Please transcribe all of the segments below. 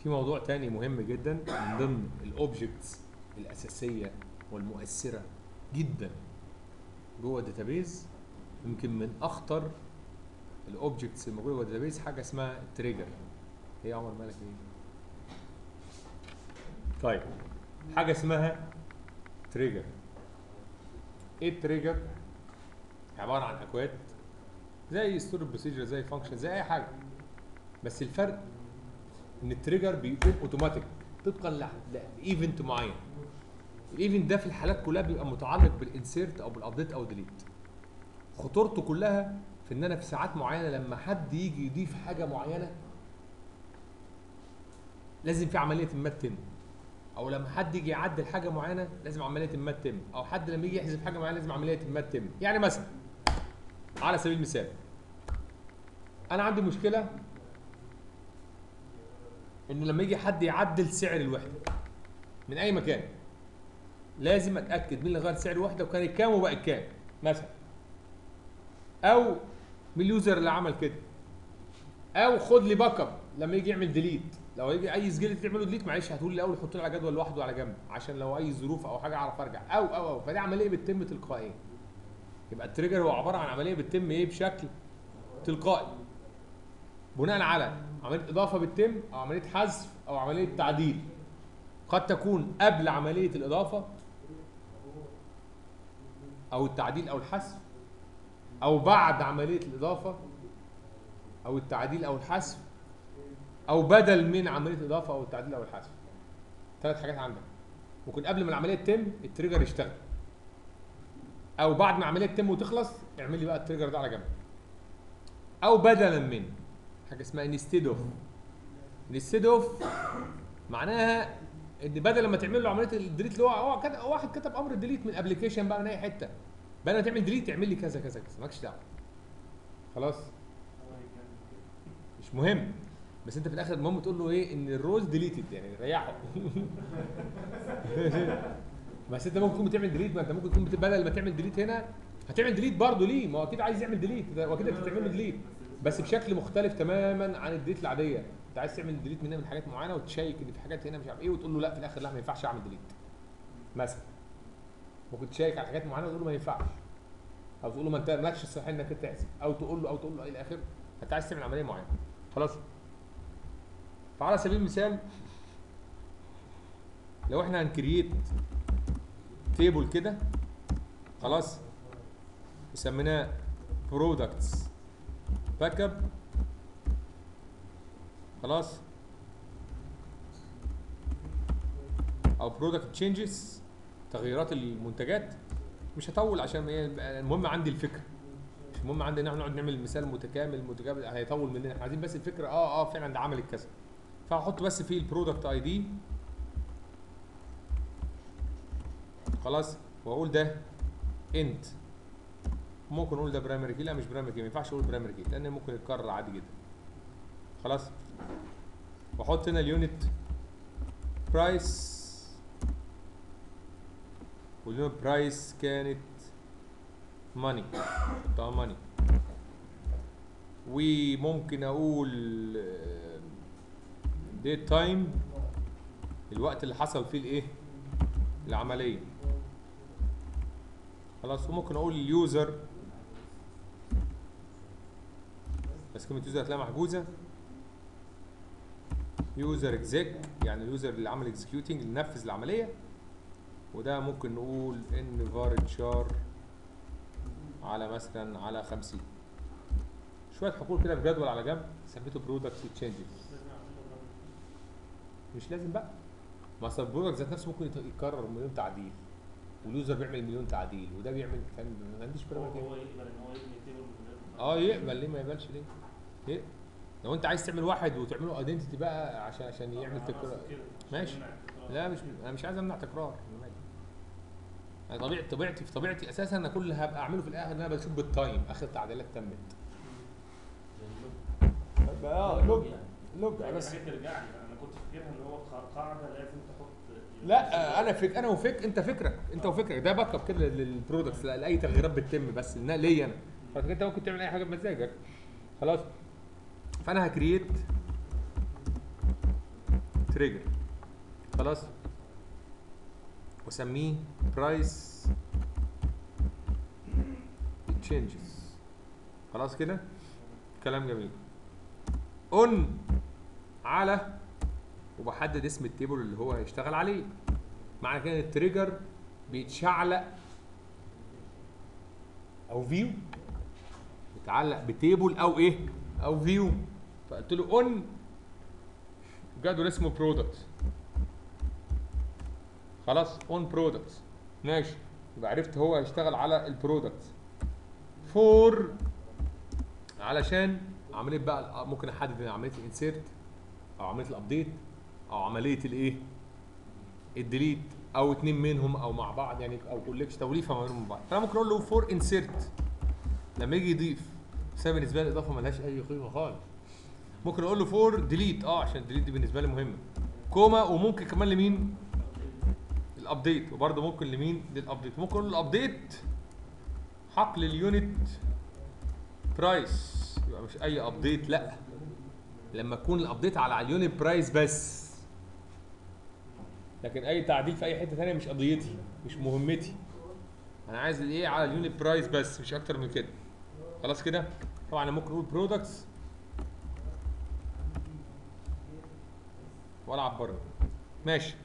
في موضوع تاني مهم جدا من ضمن الاوبجكتس الاساسيه والمؤثره جدا جوه الداتابيز يمكن من اخطر الاوبجكتس الموجوده جوه الداتابيز حاجه اسمها التريجر ايه يا عمر مالك ايه طيب حاجه اسمها تريجر ايه التريجر عباره عن اكواد زي ستور بروسيجر زي فانكشن زي اي حاجه بس الفرق ان التريجر بيقوم اوتوماتيك طبقا لايفنت معين الايفنت ده في الحالات كلها بيبقى متعلق بالانسيرت او بالابديت او ديليت خطورته كلها في ان انا في ساعات معينه لما حد يجي يضيف حاجه معينه لازم في عمليه ما تتم او لما حد يجي يعدل حاجه معينه لازم عمليه ما تتم او حد لما يجي يحذف حاجه معينه لازم عمليه ما تتم يعني مثلا على سبيل المثال انا عندي مشكله ان لما يجي حد يعدل سعر الوحده من اي مكان لازم اتاكد مين اللي غير سعر الوحده وكانت كام وبقت كام مثلا او من اليوزر اللي عمل كده او خد لي باك اب لما يجي يعمل ديليت لو يجي اي سجل تعمله ديليت معلش هتقول لي الاول حط لي على جدول لوحده على جنب عشان لو اي ظروف او حاجه اعرف ارجع او او او فدي عمليه بتتم تلقائيا يبقى التريجر هو عباره عن عمليه بتتم ايه بشكل تلقائي بناء على عمليه اضافه بتتم او عمليه حذف او عمليه تعديل قد تكون قبل عمليه الاضافه او التعديل او الحذف او بعد عمليه الاضافه او التعديل او الحذف او بدل من عمليه الاضافه او التعديل او الحذف ثلاث حاجات عندك ممكن قبل ما العمليه تتم التريجر يشتغل او بعد ما العمليه تتم وتخلص اعمل لي بقى التريجر ده على جنب او بدلا من حاجه اسمها انستيد اوف انستيد اوف معناها ان بدل ما تعمل له عمليه الديليت اللي هو هو كت- واحد كتب امر الديليت من ابلكيشن بقى من اي حته بدل ما تعمل ديليت اعمل لي كذا كذا كذا مالكش دعوه خلاص مش مهم بس انت في الاخر المهم تقول له ايه ان الروز ديليتد يعني ريحه بس انت ممكن تكون بتعمل ديليت ما انت ممكن تكون بت- بدل ما تعمل ديليت هنا هتعمل ديليت برضه ليه ما هو اكيد عايز يعمل ديليت ده- واكيد انت بتعمل له ديليت بس بشكل مختلف تماما عن الديليت العاديه انت عايز تعمل ديليت منها من حاجات معينه وتشيك ان في حاجات هنا مش عارف ايه وتقول له لا في الاخر لا ما ينفعش اعمل ديليت مثلا ممكن تشيك على حاجات معينه وتقول له ما ينفعش او تقول له ما انت مالكش الصلاحيه انك انت تحسب او تقول له او تقول له الى اخره انت عايز تعمل عمليه معينه خلاص فعلى سبيل المثال لو احنا هنكريت تيبل كده خلاص وسميناه برودكتس باك اب خلاص او برودكت تشينجز تغييرات المنتجات مش هطول عشان هي المهم عندي الفكره مش المهم عندي ان احنا نقعد نعمل مثال متكامل متكامل هيطول مننا احنا عايزين بس الفكره اه اه فعلا ده عملت كذا فهحط بس فيه البرودكت اي دي خلاص واقول ده انت ممكن اقول ده برايمري كي لا مش برايمري كي ما ينفعش اقول برايمري كي لان ممكن يتكرر عادي جدا خلاص واحط هنا اليونت برايس واليونت برايس كانت ماني حطها ماني وممكن اقول ديت تايم الوقت اللي حصل فيه الايه العمليه خلاص وممكن اقول اليوزر بس كلمه يوزر هتلاقيها محجوزه يوزر اكزيك يعني اليوزر اللي عمل اكزكيوتنج اللي نفذ العمليه وده ممكن نقول ان var char على مثلا على 50 شويه حقول كده في جدول على جنب سميته برودكت تشينجز مش لازم بقى ما اصل البرودكت ذات نفسه ممكن يت- يتكرر مليون تعديل واليوزر بيعمل مليون تعديل وده بيعمل فاهم ما عنديش هو برامج هو يقبل ان هو يبني تيبل من غير اه يقبل ليه ما يقبلش ليه؟ ليه؟ لو انت عايز تعمل واحد وتعمله ايدنتيتي بقى عشان عشان يعمل أنا تكرار أقصد كده، مش ماشي. هيمنع التكرار. لا مش انا مش عايز امنع تكرار انا طبيعتي طبيعتي في طبيعتي اساسا انا كل اللي هبقى اعمله في الاخر ان انا بشوف بالتايم اخر تعديلات تمت اه لوج لوج يعني بس حاجه ترجع لي انا كنت فاكرها ان هو قا- قاعده لازم تحط لا انا فك انا وفك انت فكرك انت وفكرك ده باك اب كده للبرودكتس لاي تغييرات بتتم بس إنها ليا انا فانت انت ممكن تعمل اي حاجه بمزاجك خلاص فانا هكريت تريجر خلاص واسميه برايس تشينجز خلاص كده كلام جميل اون على وبحدد اسم التيبل اللي هو هيشتغل عليه معنى كده إن التريجر بيتشعلق او فيو بيتعلق بتيبل او ايه او فيو فقلت له اون جدول اسمه برودكت خلاص اون برودكت ماشي يبقى عرفت هو هيشتغل على البرودكت فور علشان عمليه بقى ممكن احدد إن عمليه الانسيرت او عمليه الابديت او عمليه الايه الديليت او اتنين منهم او مع بعض يعني او كولكش توليفه ما بينهم بعض فانا ممكن اقول له فور انسيرت لما يجي يضيف بس أنا بالنسبه لي الاضافه ملهاش اي قيمه خالص ممكن اقول له فور ديليت اه عشان الديليت دي بالنسبه لي مهمه كوما وممكن كمان لمين الابديت وبرده ممكن لمين للابديت ممكن اقول له الابديت حقل اليونت برايس يبقى مش اي ابديت لا لما يكون الابديت على اليونت برايس بس لكن اي تعديل في اي حته ثانيه مش قضيتي مش مهمتي انا عايز الايه على اليونت برايس بس مش اكتر من كده خلاص كده طبعا انا ممكن اقول برودكتس والعب بره ماشي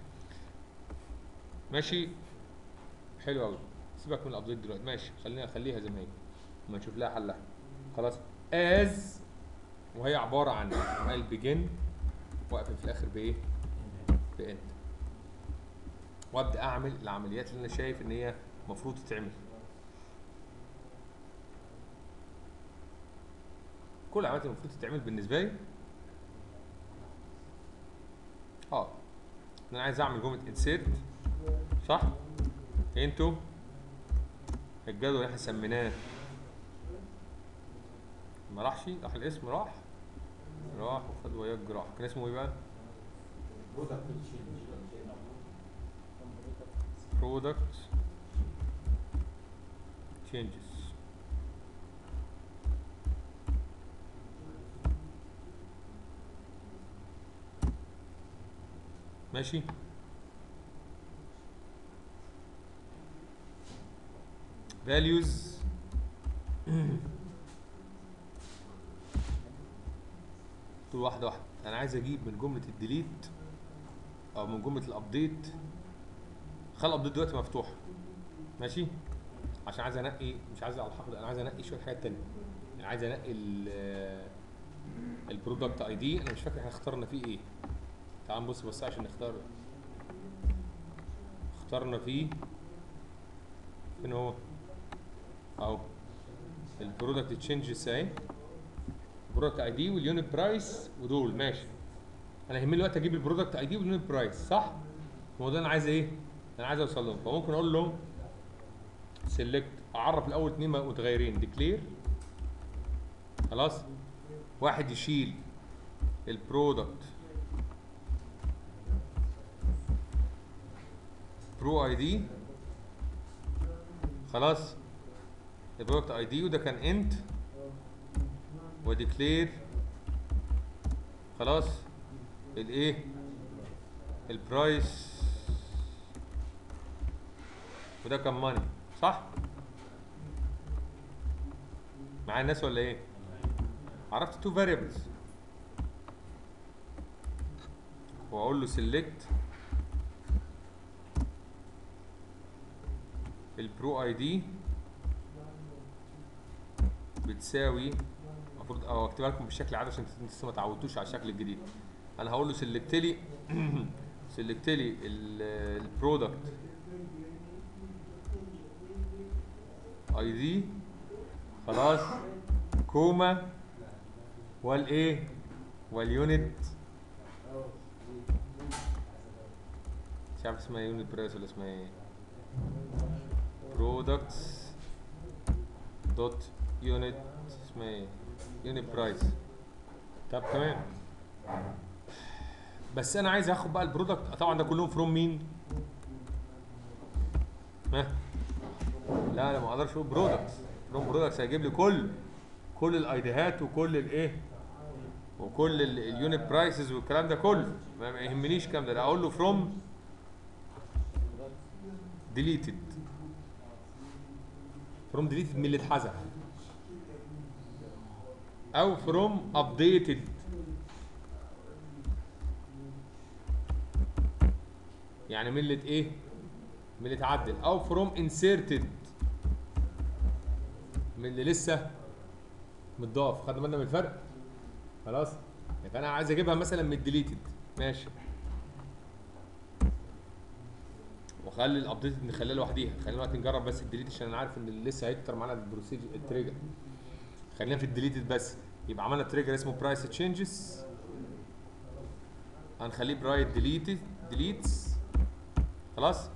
ماشي حلو قوي سيبك من الابديت دلوقتي ماشي خلينا خليها زي ما هي اما نشوف لها حلها خلاص از وهي عباره عن عمال بيجن واقفل في الاخر بايه بانت وابدا اعمل العمليات اللي انا شايف ان هي المفروض تتعمل كل العمليات اللي المفروض تتعمل بالنسبه لي اه انا عايز اعمل جمله انسيرت صح انتوا الجدول اللي احنا سميناه ما راحش راح الاسم راح راح وخد وياه الجراح كان اسمه ايه بقى برودكت changes ماشي values طول واحدة واحدة أنا عايز أجيب من جملة الديليت أو من جملة الأبديت خلي الأبديت دلوقتي مفتوحة ماشي عشان عايز أنقي مش عايز على الحق أنا عايز أنقي شوية حاجات تانية أنا عايز أنقي البرودكت أي دي أنا مش فاكر إحنا اخترنا فيه إيه تعال نبص بس عشان نختار اخترنا فيه فين هو اهو البرودكت تشينجز اهي البرودكت اي دي واليونت برايس ودول ماشي انا يهمني دلوقتي اجيب البرودكت اي دي واليونت برايس صح هو ده انا عايز ايه انا عايز اوصل لهم فممكن اقول له سيلكت اعرف الاول اتنين متغيرين ديكلير خلاص واحد يشيل البرودكت برو اي دي خلاص البرودكت اي دي وده كان انت وديكلير خلاص الايه البرايس وده كان ماني صح معايا الناس ولا ايه عرفت تو فاريبلز واقول له سيلكت البرو اي دي بتساوي المفروض او اكتبها لكم بالشكل العادي عشان انتوا لسه ما تعودتوش على الشكل الجديد انا هقول له سيلكت لي سيلكت لي البرودكت اي دي خلاص كوما والايه واليونت مش عارف اسمها يونت برايس ولا اسمها ايه products دوت يونت اسمها ايه يونت برايس طب تمام بس انا عايز اخد بقى البرودكت طبعا ده كلهم فروم مين ها لا انا ما اقدرش اقول برودكتس فروم برودكتس هيجيب لي كل كل الايديهات وكل الايه وكل اليونت برايسز والكلام ده كله ما ما يهمنيش الكلام ده لا اقول له فروم ديليتد فروم ديليتد من اللي اتحذف او فروم ابديتد يعني من اللي ات- ايه من اللي اتعدل او فروم انسيرتد من اللي لسه متضاف خدنا بالنا من الفرق خلاص يبقى انا عايز اجيبها مثلا من الديليتد ماشي وخلي الابديت نخليها لوحديها خلينا دلوقتي نجرب بس الديليت عشان انا عارف ان اللي لسه هيكتر معانا البروسيجر التريجر خلينا في الديليتد بس يبقى عملنا تريجر اسمه برايس تشينجز هنخليه برايت ديليتد ديليتس خلاص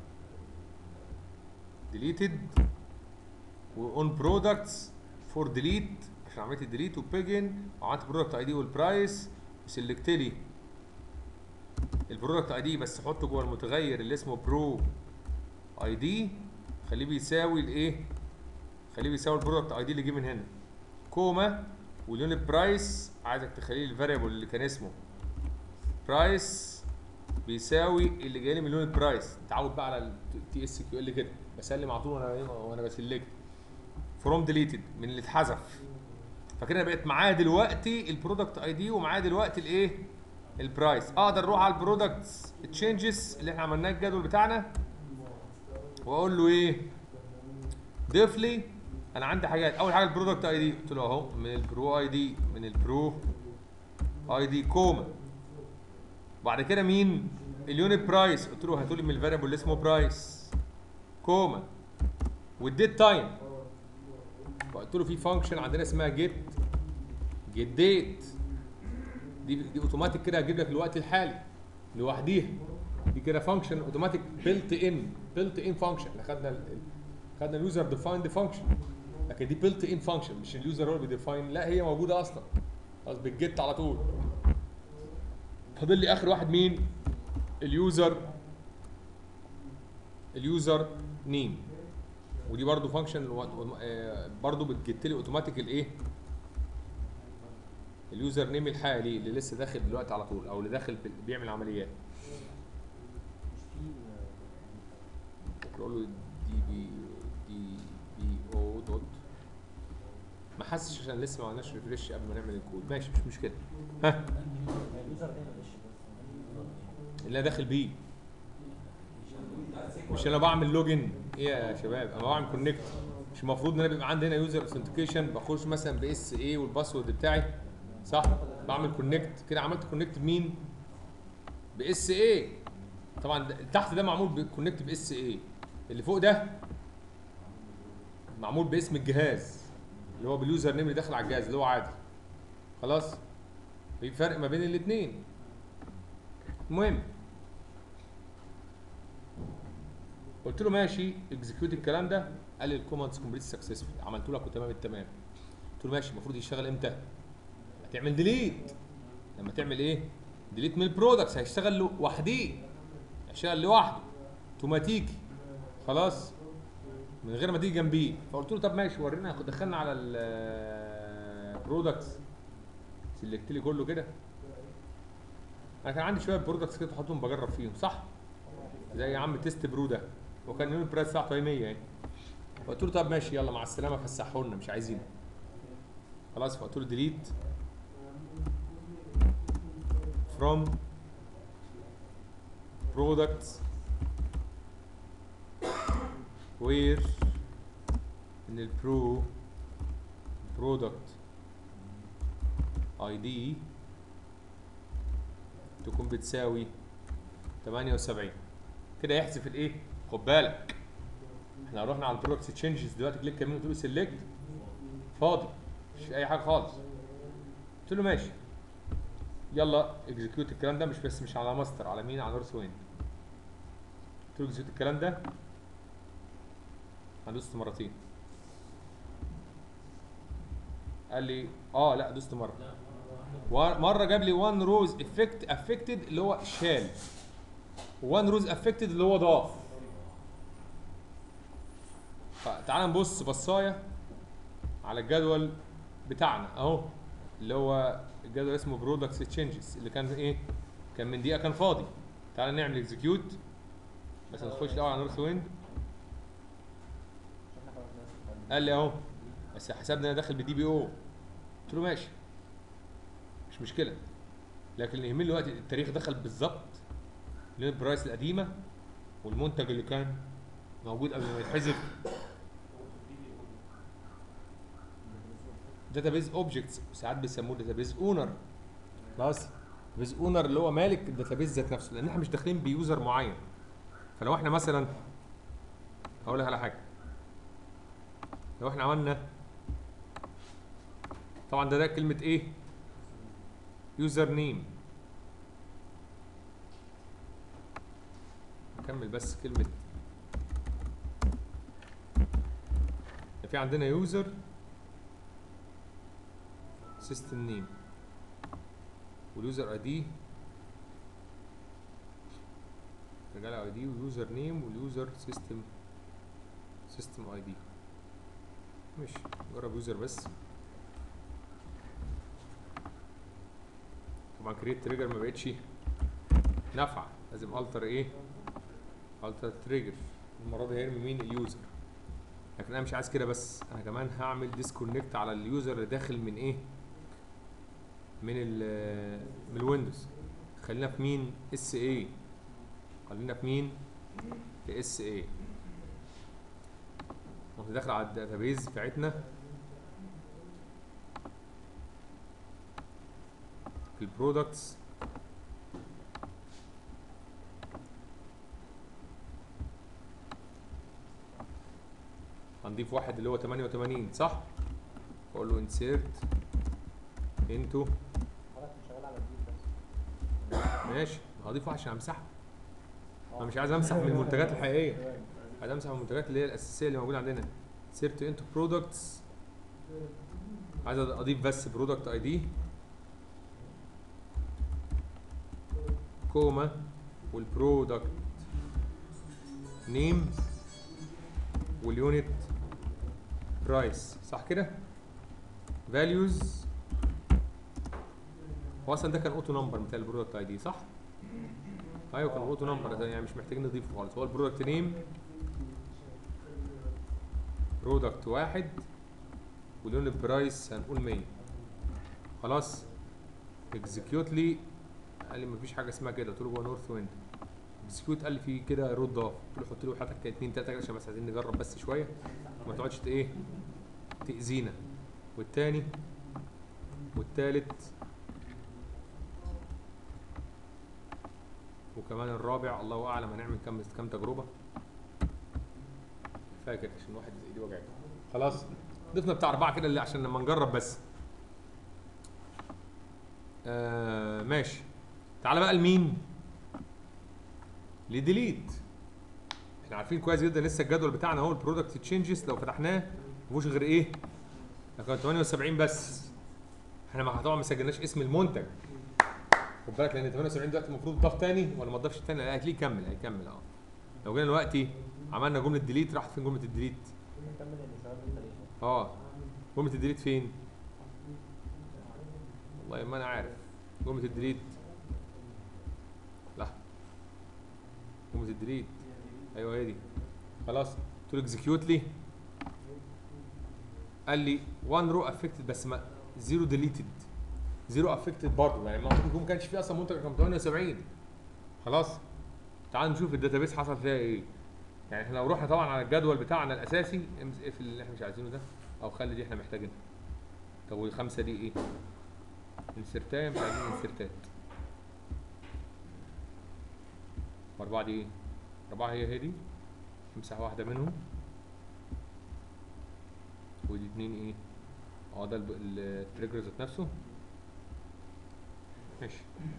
ديليتد واون برودكتس فور ديليت عشان عملت الديليت وبيجن وعملت برودكت اي دي والبرايس وسلكت لي البرودكت اي دي بس حطه جوه المتغير اللي اسمه برو اي دي خليه بيساوي الايه خليه بيساوي البرودكت اي دي اللي جه من هنا كوما واليونت برايس عايزك تخليه الفاريبل اللي كان اسمه برايس بيساوي اللي جاي لي من اليونت برايس اتعود بقى على التي اس كيو ال كده بسلم على طول وانا وانا بسلكت فروم ديليتد من اللي اتحذف فكده أنا بقت معايا دلوقتي البرودكت اي دي ومعايا دلوقتي الايه البرايس اقدر اروح على البرودكتس تشينجز اللي احنا عملناه الجدول بتاعنا واقول له ايه ضيف لي انا عندي حاجات اول حاجه البرودكت اي دي قلت له اهو من البرو اي دي من البرو اي دي كوما بعد كده مين اليونت برايس قلت له هاتوا لي من الفاريبل اللي اسمه برايس كوما والديت تايم وقلت له في فانكشن عندنا اسمها جيت جيت ديت دي دي اوتوماتيك كده هتجيب لك الوقت الحالي لوحديها دي كده فانكشن اوتوماتيك بيلت ان بيلت ان فانكشن احنا خدنا ال- ال- خدنا اليوزر ديفايند فانكشن لكن دي بيلت ان فانكشن مش اليوزر هو اللي بيديفاين لا هي موجوده اصلا خلاص بالجيت على طول فاضل لي اخر واحد مين اليوزر اليوزر نيم ودي برضو فانكشن برضو بتجت لي اوتوماتيك الايه اليوزر نيم الحالي اللي لسه داخل دلوقتي على طول او اللي داخل بال- بيعمل عمليات ممكن اقول له دي بي دي بي او دوت ما حسش عشان لسه ما عملناش ريفريش قبل ما نعمل الكود ماشي مش مشكله ها اليوزر ده معلش بس اللي انا داخل بيه مش انا بعمل لوجن ايه يا شباب انا بعمل كونكت مش المفروض ان انا بيبقى عندي هنا يوزر اوثنتيكيشن بخش مثلا باس اي والباسورد بتاعي صح بعمل كونكت كده عملت كونكت بمين باس اي طبعا ده- تحت ده معمول بكونكت باس اي اللي فوق ده معمول باسم الجهاز اللي هو باليوزر نيم اللي داخل على الجهاز اللي هو عادي خلاص في فرق ما بين الاثنين المهم قلت له ماشي اكزكيوت الكلام ده قال لي الكوماندز كومبليت سكسسفول عملت له وتمام التمام قلت له ماشي المفروض يشتغل امتى هتعمل ديليت لما تعمل ايه ديليت من البرودكتس هيشتغل لوحده هيشتغل لوحده اوتوماتيكي خلاص من غير ما تيجي جنبيه فقلت له طب ماشي ورينا دخلنا على البرودكتس سلكت لي كله كده انا كان عندي شويه برودكتس كده بحطهم بجرب فيهم صح زي يا عم تيست برو ده وكان يوم البرايس بتاعته 100 يعني فقلت له طب ماشي يلا مع السلامه فسحوا لنا مش عايزين خلاص فقلت له ديليت from products where in البرو product ID تكون بتساوي 78 كده يحذف الايه خد بالك احنا لو رحنا على البرودكت تشينجز دلوقتي كليك يمين وتقول له سيلكت فاضي مش اي حاجه خالص قلت له ماشي يلا اكزكيوت الكلام ده مش بس مش على ماستر على مين على نورث وين قلت له اكزكيوت الكلام ده هندوس مرتين قال لي اه لا دوست مره و- مره جاب لي وان روز افكت افكتد اللي هو شال وان روز افكتد اللي هو ضاف فتعال نبص بصايه على الجدول بتاعنا اهو اللي هو الجدول اسمه برودكتس تشينجز اللي كان ايه كان من دقيقه كان فاضي تعال نعمل اكزكيوت بس نخش الاول على نورث ويند عشان احنا خلاص قال لي اهو بس حسبنا انا داخل بدي بي او قلت له ماشي مش مشكله لكن اللي يهمني دلوقتي التاريخ دخل بالظبط لين البرايس القديمه والمنتج اللي كان موجود قبل ما يتحذف داتابيز اوبجكتس ساعات بيسموه داتابيز اونر خلاص داتابيز اونر اللي هو مالك الداتابيز ذات نفسه لان احنا مش داخلين بيوزر معين فلو احنا مثلا هقول لك على حاجه لو احنا عملنا طبعا ده ده كلمه ايه يوزر نيم نكمل بس كلمه في عندنا يوزر سيستم نيم واليوزر اي دي رجال اي دي ويوزر نيم واليوزر سيستم سيستم اي دي ماشي نجرب يوزر بس طبعا كريت تريجر ما بقتش نافعه لازم التر ايه التر تريجر المره دي هيرمي مين اليوزر لكن انا مش عايز كده بس انا كمان هعمل ديسكونكت على اليوزر اللي داخل من ايه من ال من الويندوز خلينا في مين اس اي خلينا في مين في اس اي وانت داخل على الداتابيز بتاعتنا في البرودكتس هنضيف واحد اللي هو 88 صح؟ اقول له insert into حضرتك شغال على جديد بس ماشي هضيف واحد عشان امسحه انا مش عايز امسح من المنتجات الحقيقيه عايز امسح من المنتجات اللي هي الاساسيه اللي موجوده عندنا insert into products عايز اضيف بس برودكت اي دي كوما والبرودكت نيم واليونت برايس صح كده فاليوز هو اصلا ده كان اوتو نمبر بتاع البرودكت اي دي صح ايوه كان اوتو نمبر يعني مش محتاجين نضيفه خالص هو البرودكت نيم برودكت واحد واليونت برايس هنقول 100 خلاص اكزكيوت لي قال لي مفيش حاجه اسمها كده قلت له جوه نورث ويند اكزكيوت قال لي في كده رود ضاف قلت له حط له حضرتك 2 3 عشان بس عايزين نجرب بس شويه وما تقعدش ت- ايه تاذينا والتاني والتالت وكمان الرابع الله اعلم هنعمل كام كام تجربه فاكر عشان واحد ايدي وجعت خلاص ضفنا بتاع اربعه كده اللي عشان لما نجرب بس آه ماشي تعالى بقى لمين لديليت احنا عارفين كويس جدا لسه الجدول بتاعنا اهو البرودكت تشينجز لو فتحناه ما فيهوش غير ايه ده كان 78 بس احنا ما طبعا ما سجلناش اسم المنتج خد بالك لان 78 دلوقتي المفروض ضاف تاني ولا ما ضافش تاني لا هتلاقيه يكمل هيكمل اه لو جينا دلوقتي عملنا جمله ديليت راحت فين جمله الديليت نكمل اللي شغال بالتاريخ اه جمله الديليت فين والله ما انا عارف جمله الديليت لا جمله الديليت ايوه هي دي خلاص قلت له اكزكيوت لي قال لي 1 رو افكتد بس ما زيرو ديليتد زيرو افكتد برضه يعني ممكن يكون ما كانش فيه اصلا منتج رقم 78 خلاص تعال نشوف الداتابيس حصل فيها ايه يعني احنا لو رحنا طبعا على الجدول بتاعنا الاساسي ام اف اللي احنا مش عايزينه ده او خلي دي احنا محتاجينها طب والخمسه دي ايه انسرتايه مش عايزين انسرتات واربعه دي ايه اربعه هي هي دي امسح واحده منهم ودي اتنين ايه اه ده الب- التريجر ذات نفسه ماشي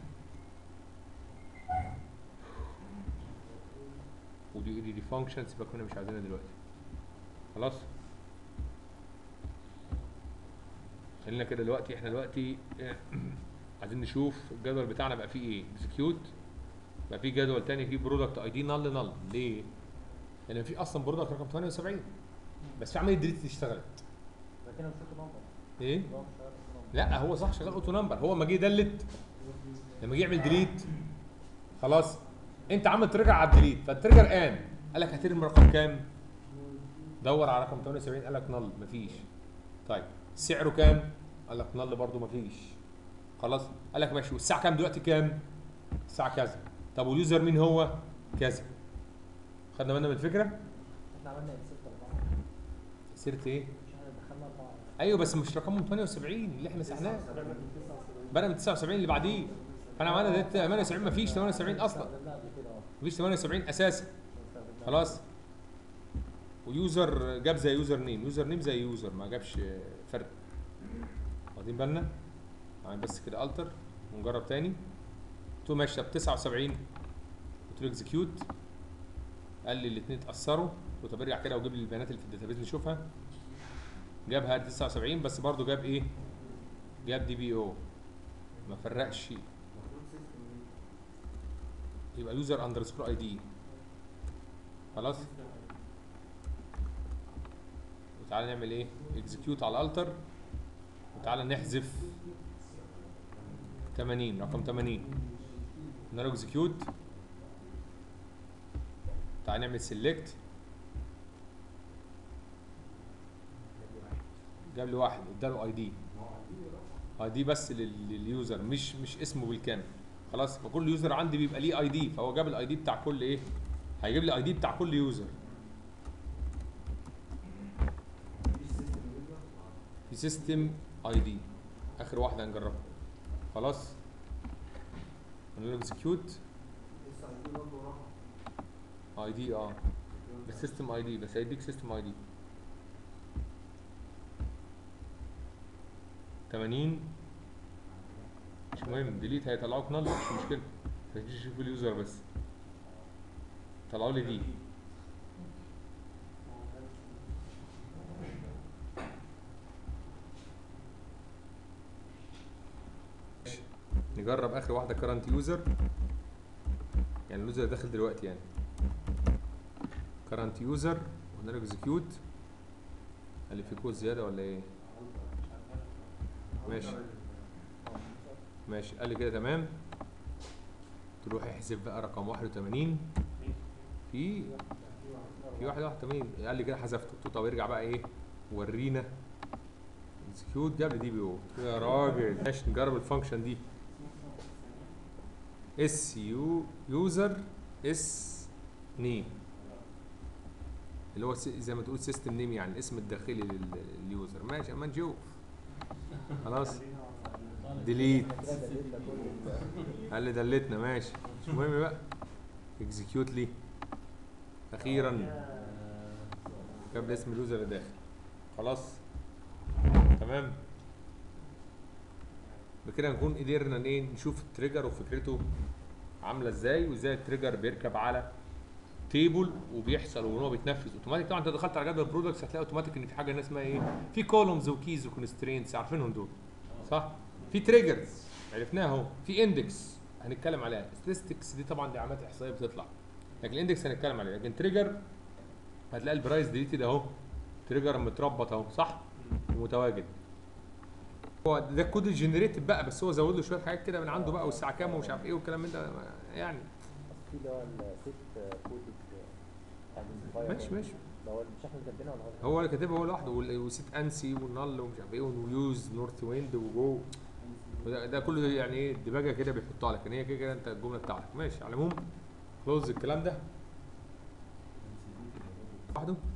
ودي دي دي فانكشن سيبك منها مش عايزينها دلوقتي خلاص خلينا كده دلوقتي احنا دلوقتي اه، عايزين نشوف الجدول بتاعنا بقى فيه ايه اكزكيوت بقى فيه جدول تاني فيه برودكت اي دي نل نل ليه؟ لان في اصلا برودكت رقم 78 بس في عمليه ديليت اشتغلت ده كده مش نمبر ايه؟ ده مش شغال نمبر لا هو صح شغال اوتو نمبر هو لما جه يدلت لما جه يعمل ديليت خلاص انت عمال ترجع على الديليت فالتريجر قام قال لك هترمي رقم كام؟ دور على رقم 78 قال لك نل مفيش طيب سعره كام؟ قال لك نل برضه مفيش خلاص قال لك ماشي والساعه كام دلوقتي كام؟ الساعه كذا طب واليوزر مين هو؟ كذا خدنا بالنا من الفكره؟ احنا عملنا اكسبت اربعه سيره ايه؟ مش احنا دخلنا اربعه ايوه بس مش رقمهم 78 اللي احنا مسحناه بقى من 79 اللي بعديه فانا عملنا ده 78 مفيش 78 اصلا استخدمناها قبل كده اه مفيش 78 اساسا استخدمناها. خلاص ويوزر جاب زي يوزر نيم يوزر نيم زي يوزر ما جابش فرق واخدين بالنا يعني بس كده التر ونجرب تاني قلت له ماشي طب 79 قلت له اكزكيوت قال لي الاثنين اتاثروا قلت له طب ارجع كده وجيب لي البيانات اللي في الداتابيز نشوفها جابها 79 بس برضه جاب ايه جاب دي بي او ما فرقش يبقى يوزر اندرسكور اي دي خلاص وتعالى نعمل ايه اكزكيوت على الالتر وتعالى نحذف 80 رقم 80 نعمل اكزكيوت تعالى نعمل سيلكت جاب لي واحد اداله اي دي اي دي بس لل- لليوزر مش مش اسمه بالكامل خلاص فكل يوزر عندي بيبقى ليه اي دي فهو جاب الاي دي بتاع كل ايه هيجيب لي اي دي بتاع كل يوزر في سيستم اي دي اخر واحده هنجربها خلاص نقول اكزكيوت اي دي اه بس سيستم اي دي بس هيديك سيستم اي دي 80 مش مهم ديليت هيطلعوك نل مش مشكله هتيجي تشوف اليوزر بس طلعوا لي دي نجرب اخر واحده كرنت يوزر يعني اليوزر داخل دلوقتي يعني كرنت يوزر قلنا له اكزكيوت قال لي في كود زياده ولا ايه ماشي ماشي قال لي كده تمام تروح احذف بقى رقم 81 في في واحد 81 قال لي كده حذفته قلت له طب ارجع بقى ايه ورينا اكزكيوت جاب لي دي بي او يا راجل ماشي نجرب الفانكشن دي اس يو يوزر اس نيم اللي هو سي- زي ما تقول سيستم نيم يعني الاسم الداخلي لل- لليوزر ماشي اما نشوف خلاص ديليت احنا كده دليلنا كل ال- قال لي دلتنا ماشي مش مهم بقى اكزكيوت لي اخيرا جاب لي اسم اليوزر اللي داخل خلاص تمام بكده نكون قدرنا ايه نشوف التريجر وفكرته عامله ازاي وازاي التريجر بيركب على تيبل وبيحصل وان هو بيتنفذ اوتوماتيك طبعا انت دخلت على جدول برودكتس هتلاقي اوتوماتيك ان في حاجه اسمها ايه في كولومز وكيز وكونسترينتس عارفينهم دول صح في تريجرز عرفناها اهو في اندكس هنتكلم عليها statistics دي طبعا دي علامات احصائيه بتطلع لكن الاندكس هنتكلم عليه لكن تريجر هتلاقي البرايس ديليتد اهو تريجر متربط اهو صح ومتواجد هو ده الكود الجنريتد بقى بس هو زود له شويه حاجات كده من عنده بقى والساعه كام ومش عارف ايه والكلام من ده يعني في اللي هو الست كودد ايدنتيفاير ماشي ماشي ده هو مش احنا اللي كاتبينها ولا هو هو اللي كاتبها هو لوحده وال- وسيت انسي والنل ومش عارف ايه ويوز نورث ويند وجو وده ده كله يعني ايه دباجه كده بيحطها لك ان هي كده كده انت الجمله بتاعتك ماشي على العموم كلوز الكلام ده لوحده